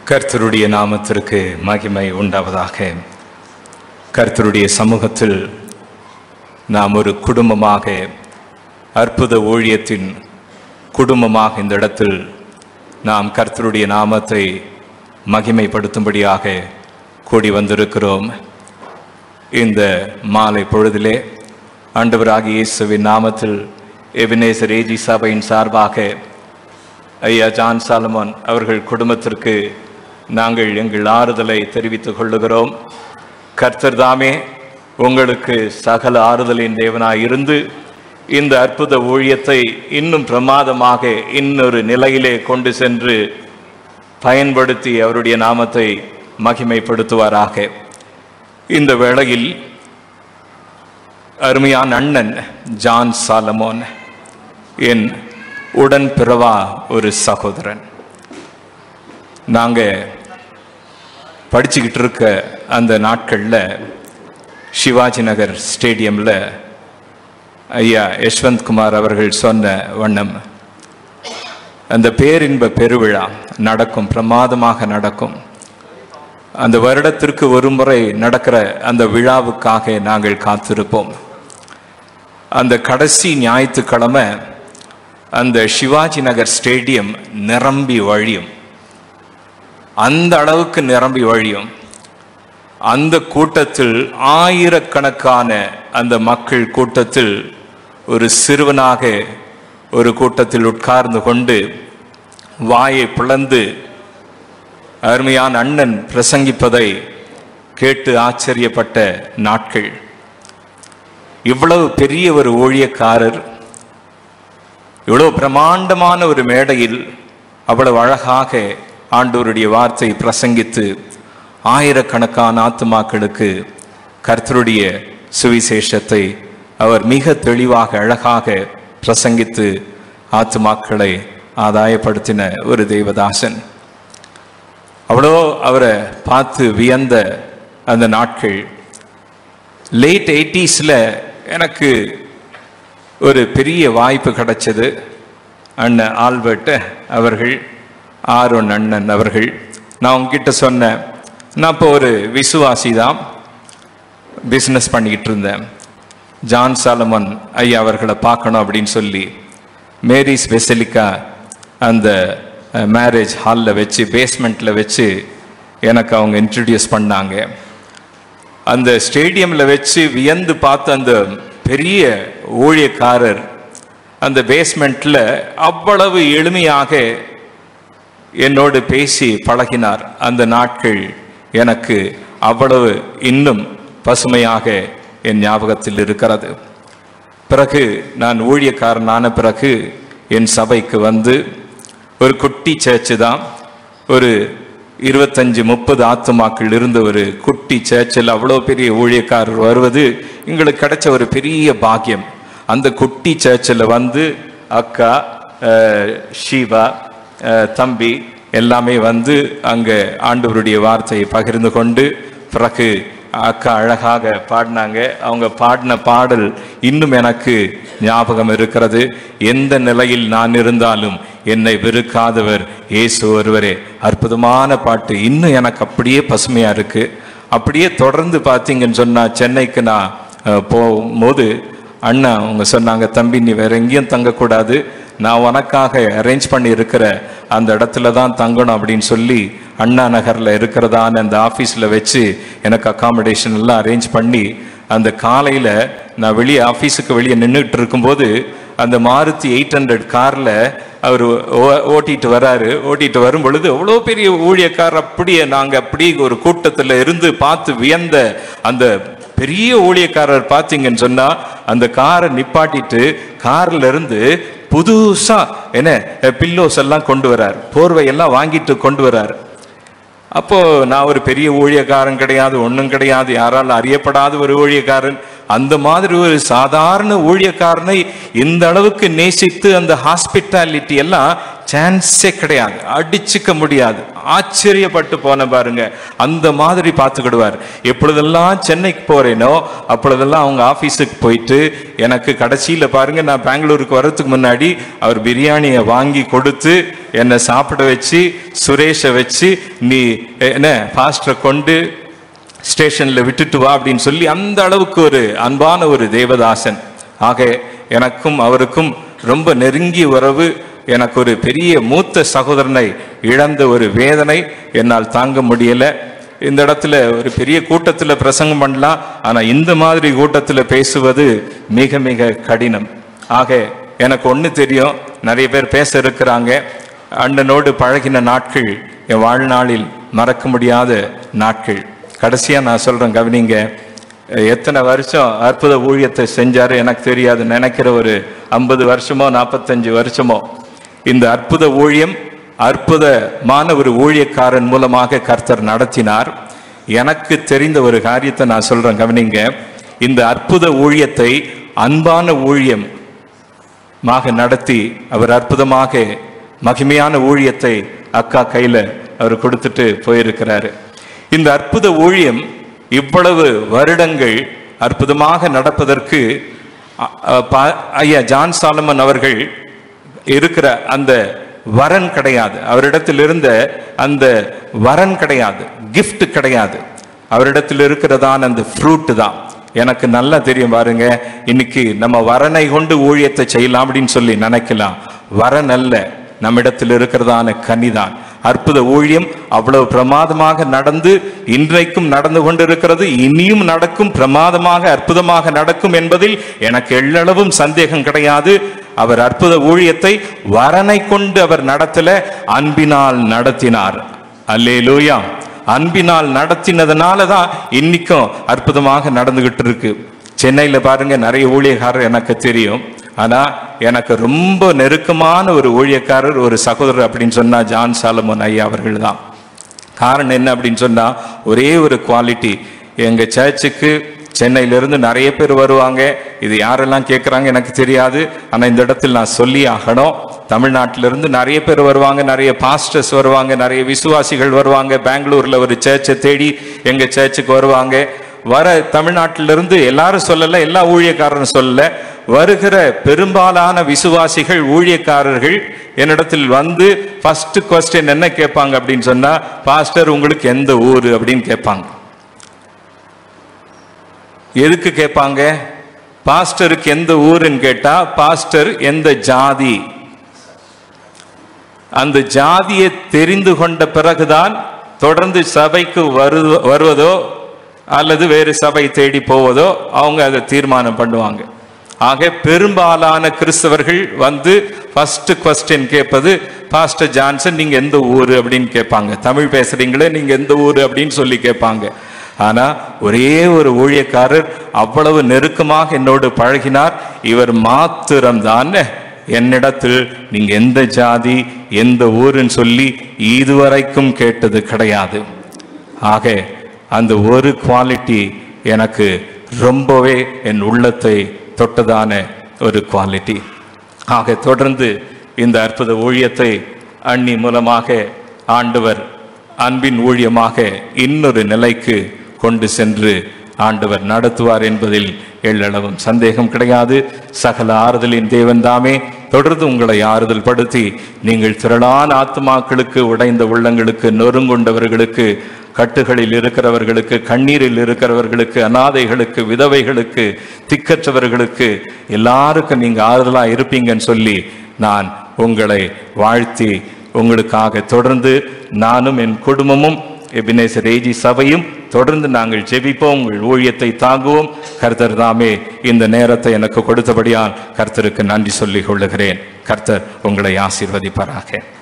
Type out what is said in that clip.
கர்த்தருடைய நாமத்திற்கு மகிமை உண்டாவதாக கர்த்தருடைய சமூகத்தில் நாம் ஒரு குடும்பமாக அற்புத ஊழியத்தின் குடும்பமாக இந்த இடத்தில் நாம் கர்த்தருடைய நாமத்தை மகிமைப்படுத்தும்படியாக கூடி வந்திருக்கிறோம் இந்த மாலை பொழுதிலே ஆண்டவராகிய இயேசுவின் நாமத்தில் எபினேசர் ஏஜி சபையின் சார்பாக ஐயா ஜான் சாலமோன் அவர்கள் குடும்பத்திற்கு நாங்கள் எங்கள் ஆறுதலை தெரிவித்துக் கொள்ளுகிறோம் கர்த்தர் தாமே உங்களுக்கு சகல ஆறுதலின் தேவனாய் இருந்து இந்த அற்புத ஊழியத்தை இன்னும் பிரமாதமாக இன்னொரு நிலையிலே கொண்டு சென்று பயன்படுத்தி அவருடைய நாமத்தை மகிமைப்படுத்துவாராக இந்த வேளையில் அருமையான அண்ணன் ஜான் சாலமோன் என் உடன் பிறவா ஒரு சகோதரன் நாங்க படிச்சுக்கிட்டு இருக்க அந்த நாட்கள்ல சிவாஜி நகர் ஸ்டேடியம்ல ஐயா யஷ்வந்த் குமார் அவர்கள் சொன்ன வண்ணம் அந்த பேரின்ப பெருவிழா நடக்கும் பிரமாதமாக நடக்கும் அந்த வருடத்திற்கு ஒரு முறை நடக்கிற அந்த விழாவுக்காக நாங்கள் காத்திருப்போம் அந்த கடைசி ஞாயிற்றுக்கிழமை அந்த சிவாஜி நகர் ஸ்டேடியம் நிரம்பி வழியும் அந்த அளவுக்கு நிரம்பி வழியும் அந்த கூட்டத்தில் ஆயிரக்கணக்கான அந்த மக்கள் கூட்டத்தில் ஒரு சிறுவனாக ஒரு கூட்டத்தில் உட்கார்ந்து கொண்டு வாயை பிளந்து அருமையான அண்ணன் பிரசங்கிப்பதை கேட்டு ஆச்சரியப்பட்ட நாட்கள் இவ்வளவு பெரிய ஒரு ஊழியக்காரர் இவ்வளவு பிரமாண்டமான ஒரு மேடையில் அவ்வளவு அழகாக ஆண்டோருடைய வார்த்தை பிரசங்கித்து ஆயிரக்கணக்கான ஆத்துமாக்களுக்கு கர்த்தருடைய சுவிசேஷத்தை அவர் மிக தெளிவாக அழகாக பிரசங்கித்து ஆத்துமாக்களை ஆதாயப்படுத்தின ஒரு தேவதாசன் அவ்வளோ அவரை பார்த்து வியந்த அந்த நாட்கள் லேட் எயிட்டிஸில் எனக்கு ஒரு பெரிய வாய்ப்பு கிடைச்சது அண்ணன் ஆல்பர்ட் அவர்கள் ஆரோன் அண்ணன் அவர்கள் நான் உங்ககிட்ட சொன்னேன் நான் இப்போ ஒரு விசுவாசி தான் பிஸ்னஸ் பண்ணிக்கிட்டு இருந்தேன் ஜான் சாலமன் ஐயா அவர்களை பார்க்கணும் அப்படின்னு சொல்லி மேரிஸ் பெசலிக்கா அந்த மேரேஜ் ஹாலில் வச்சு பேஸ்மெண்ட்டில் வச்சு எனக்கு அவங்க இன்ட்ரடியூஸ் பண்ணாங்க அந்த ஸ்டேடியமில் வச்சு வியந்து பார்த்த அந்த பெரிய ஊழியக்காரர் அந்த பேஸ்மெண்ட்டில் அவ்வளவு எளிமையாக என்னோடு பேசி பழகினார் அந்த நாட்கள் எனக்கு அவ்வளவு இன்னும் பசுமையாக என் ஞாபகத்தில் இருக்கிறது பிறகு நான் ஊழியக்காரனான பிறகு என் சபைக்கு வந்து ஒரு குட்டி சேர்ச்சு தான் ஒரு இருபத்தஞ்சு முப்பது ஆத்துமாக்கள் இருந்த ஒரு குட்டி சேர்ச்சில் அவ்வளோ பெரிய ஊழியக்காரர் வருவது எங்களுக்கு கிடைச்ச ஒரு பெரிய பாக்கியம் அந்த குட்டி சேர்ச்சில் வந்து அக்கா அஹ், ஷீவா அஹ், தம்பி எல்லாமே வந்து அங்கே ஆண்டவருடைய வார்த்தையை பகிர்ந்து கொண்டு பிறகு அக்கா அழகாக பாடினாங்க அவங்க பாடின பாடல் இன்னும் எனக்கு ஞாபகம் இருக்கிறது எந்த நிலையில் நான் இருந்தாலும் என்னை வெறுக்காதவர் இயேசு ஒருவரே அற்புதமான பாட்டு இன்னும் எனக்கு அப்படியே பசுமையா இருக்கு அப்படியே தொடர்ந்து பார்த்தீங்கன்னு சொன்னா சென்னைக்கு நான் அஹ், போகும்போது அண்ணா அவங்க சொன்னாங்க தம்பி நீ வேற எங்கேயும் தங்கக்கூடாது நான் உனக்காக அரேஞ்ச் பண்ணி இருக்கிற அந்த இடத்துல தான் தங்கணும் அப்படின்னு சொல்லி அண்ணா நகர்ல இருக்கிறதான அந்த ஆஃபீஸில் வச்சு எனக்கு அகாமடேஷன் எல்லாம் அரேஞ்ச் பண்ணி அந்த காலையில நான் வெளியே ஆஃபீஸுக்கு வெளியே நின்றுட்டு இருக்கும்போது அந்த மாருதி எயிட் ஹண்ட்ரட் கார்ல அவர் ஓட்டிட்டு வராரு ஓட்டிட்டு வரும் பொழுது அவ்வளோ பெரிய ஊழியக்காரர் அப்படியே நாங்க அப்படியே ஒரு கூட்டத்துல இருந்து பார்த்து வியந்த அந்த பெரிய ஊழியக்காரர் பார்த்தீங்கன்னு சொன்னா அந்த காரை நிப்பாட்டிட்டு கார்ல இருந்து புதுசா என்ன பில்லோஸ் எல்லாம் கொண்டு வரார் போர்வை எல்லாம் வாங்கிட்டு கொண்டு வரார் அப்போ நான் ஒரு பெரிய ஊழியக்காரன் கிடையாது ஒன்றும் கிடையாது யாரால் அறியப்படாத ஒரு ஊழியக்காரன் அந்த மாதிரி ஒரு சாதாரண ஊழியக்காரனை இந்த அளவுக்கு நேசித்து அந்த ஹாஸ்பிட்டாலிட்டி எல்லாம் சான்ஸே கிடையாது அடிச்சுக்க முடியாது ஆச்சரியப்பட்டு போன பாருங்க அந்த மாதிரி பார்த்துக்கிடுவார் எப்பொழுதெல்லாம் சென்னைக்கு போறேனோ அப்பொழுதெல்லாம் அவங்க ஆபீஸுக்கு போயிட்டு எனக்கு கடைசியில பாருங்க நான் பெங்களூருக்கு வர்றதுக்கு முன்னாடி அவர் பிரியாணியை வாங்கி கொடுத்து என்னை சாப்பிட வச்சு சுரேஷை வச்சு நீ என்ன பாஸ்டரை கொண்டு ஸ்டேஷன்ல விட்டுட்டு வா அப்படின்னு சொல்லி அந்த அளவுக்கு ஒரு அன்பான ஒரு தேவதாசன் ஆக எனக்கும் அவருக்கும் ரொம்ப நெருங்கிய உறவு எனக்கு ஒரு பெரிய மூத்த சகோதரனை இழந்த ஒரு வேதனை என்னால் தாங்க முடியல இந்த இடத்துல ஒரு பெரிய கூட்டத்தில் பிரசங்கம் பண்ணலாம் ஆனா இந்த மாதிரி கூட்டத்தில் பேசுவது மிக மிக கடினம் ஆக எனக்கு ஒன்று தெரியும் நிறைய பேர் பேச இருக்கிறாங்க அண்ணனோடு பழகின நாட்கள் என் வாழ்நாளில் மறக்க முடியாத நாட்கள் கடைசியா நான் சொல்றேன் கவனிங்க எத்தனை வருஷம் அற்புத ஊழியத்தை செஞ்சாரு எனக்கு தெரியாது நினைக்கிற ஒரு ஐம்பது வருஷமோ நாற்பத்தஞ்சு வருஷமோ இந்த அற்புத ஊழியம் அற்புதமான ஒரு ஊழியக்காரன் மூலமாக கர்த்தர் நடத்தினார் எனக்கு தெரிந்த ஒரு காரியத்தை நான் சொல்றேன் கவனிங்க இந்த அற்புத ஊழியத்தை அன்பான ஊழியம் மாக நடத்தி அவர் அற்புதமாக மகிமையான ஊழியத்தை அக்கா கையில அவர் கொடுத்துட்டு போயிருக்கிறாரு இந்த அற்புத ஊழியம் இவ்வளவு வருடங்கள் அற்புதமாக நடப்பதற்கு அ- அ- பா- ஐயா ஜான் சாலமன் அவர்கள் இருக்கிற அந்த வரன் கிடையாது அவரிடத்தில் இருந்த அந்த வரன் கிடையாது gift கிடையாது அவரிடத்தில் இருக்கிறதான அந்த ஃப்ரூட் தான் எனக்கு நல்லா தெரியும் பாருங்க இன்னைக்கு நம்ம வரனை கொண்டு ஊழியத்தை செய்யலாம் அப்படின்னு சொல்லி நினைக்கலாம் வரன் அல்ல நம்மிடத்தில் இருக்கிறதான கனிதான் அற்புத ஊழியம் அவ்வளவு பிரமாதமாக நடந்து இன்றைக்கும் நடந்து கொண்டிருக்கிறது இனியும் நடக்கும் பிரமாதமாக அற்புதமாக நடக்கும் என்பதில் எனக்கு எள்ளளவும் சந்தேகம் கிடையாது அவர் அற்புத ஊழியத்தை வரனை கொண்டு அவர் நடத்தல அன்பினால் நடத்தினார் அல்லேலூயா அன்பினால் நடத்தினதுனால தான் இன்னைக்கும் அற்புதமாக நடந்துகிட்டு இருக்கு சென்னையில பாருங்க நிறைய ஊழியக்காரர் எனக்கு தெரியும் ஆனா எனக்கு ரொம்ப நெருக்கமான ஒரு ஊழியக்காரர் ஒரு சகோதரர் அப்படின்னு சொன்னா ஜான் சாலமோன் ஐயா அவர்கள் தான் காரணம் என்ன அப்படின்னு சொன்னா ஒரே ஒரு குவாலிட்டி எங்க சர்ச்சுக்கு சென்னையில இருந்து நிறைய பேர் வருவாங்க இது யாரெல்லாம் கேட்குறாங்க எனக்கு தெரியாது ஆனா இந்த இடத்தில் நான் சொல்லி ஆகணும் தமிழ்நாட்டில இருந்து நிறைய பேர் வருவாங்க நிறைய பாஸ்டர்ஸ் வருவாங்க நிறைய விசுவாசிகள் வருவாங்க பெங்களூர்ல ஒரு சர்ச்சை தேடி எங்க சர்ச்சுக்கு வருவாங்க வர தமிழ்நாட்டிலிருந்து எல்லாரும் சொல்லல எல்லா ஊழியக்காரரும் சொல்லல வருகிற பெரும்பாலான விசுவாசிகள் ஊழியக்காரர்கள் என்னிடத்தில் வந்து ஃபர்ஸ்ட் கொஸ்டின் என்ன கேட்பாங்க அப்படின்னு சொன்னா பாஸ்டர் உங்களுக்கு எந்த ஊரு அப்படின்னு கேட்பாங்க எதுக்கு கேட்பாங்க பாஸ்டருக்கு எந்த ஊருன்னு கேட்டா பாஸ்டர் எந்த ஜாதி அந்த ஜாதியை தெரிந்து கொண்ட பிறகுதான் தொடர்ந்து சபைக்கு வரு வருவதோ அல்லது வேறு சபை தேடி போவதோ அவங்க அதை தீர்மானம் பண்ணுவாங்க ஆக பெரும்பாலான கிறிஸ்தவர்கள் வந்து ஃபர்ஸ்ட் கொஸ்டின் கேட்பது பாஸ்டர் ஜான்சன் நீங்க எந்த ஊரு அப்படின்னு கேட்பாங்க தமிழ் பேசுறீங்களே நீங்க எந்த ஊரு அப்படின்னு சொல்லி கேட்பாங்க ஆனா ஒரே ஒரு ஊழியக்காரர் அவ்வளவு நெருக்கமாக என்னோடு பழகினார் இவர் மாத்திரம்தான் என்னிடத்தில் நீங்க எந்த ஜாதி எந்த ஊருன்னு சொல்லி இதுவரைக்கும் கேட்டது கிடையாது ஆக அந்த ஒரு குவாலிட்டி எனக்கு ரொம்பவே என் உள்ளத்தை தொட்டதான ஒரு குவாலிட்டி ஆக தொடர்ந்து இந்த அற்புத ஊழியத்தை அண்ணி மூலமாக ஆண்டவர் அன்பின் ஊழியமாக இன்னொரு நிலைக்கு கொண்டு சென்று ஆண்டவர் நடத்துவார் என்பதில் எள்ளளவும் சந்தேகம் கிடையாது சகல ஆறுதலின் தேவன் தாமே தொடர்ந்து உங்களை ஆறுதல் படுத்தி நீங்கள் திரளான ஆத்மாக்களுக்கு உடைந்த உள்ளங்களுக்கு நொறுங்குண்டவர்களுக்கு கட்டுகளில் இருக்கிறவர்களுக்கு கண்ணீரில் இருக்கிறவர்களுக்கு அனாதைகளுக்கு விதவைகளுக்கு திக்கற்றவர்களுக்கு எல்லாருக்கும் நீங்க ஆறுதலா இருப்பீங்கன்னு சொல்லி நான் உங்களை வாழ்த்தி உங்களுக்காக தொடர்ந்து நானும் என் குடும்பமும் எபினேசர் ஏஜி சபையும் தொடர்ந்து நாங்கள் ஜெபிப்போம் உங்கள் ஊழியத்தை தாங்குவோம் கர்த்தர் தாமே இந்த நேரத்தை எனக்கு கொடுத்தபடியால் கர்த்தருக்கு நன்றி சொல்லிக் கொள்ளுகிறேன் கர்த்தர் உங்களை ஆசீர்வதிப்பாராக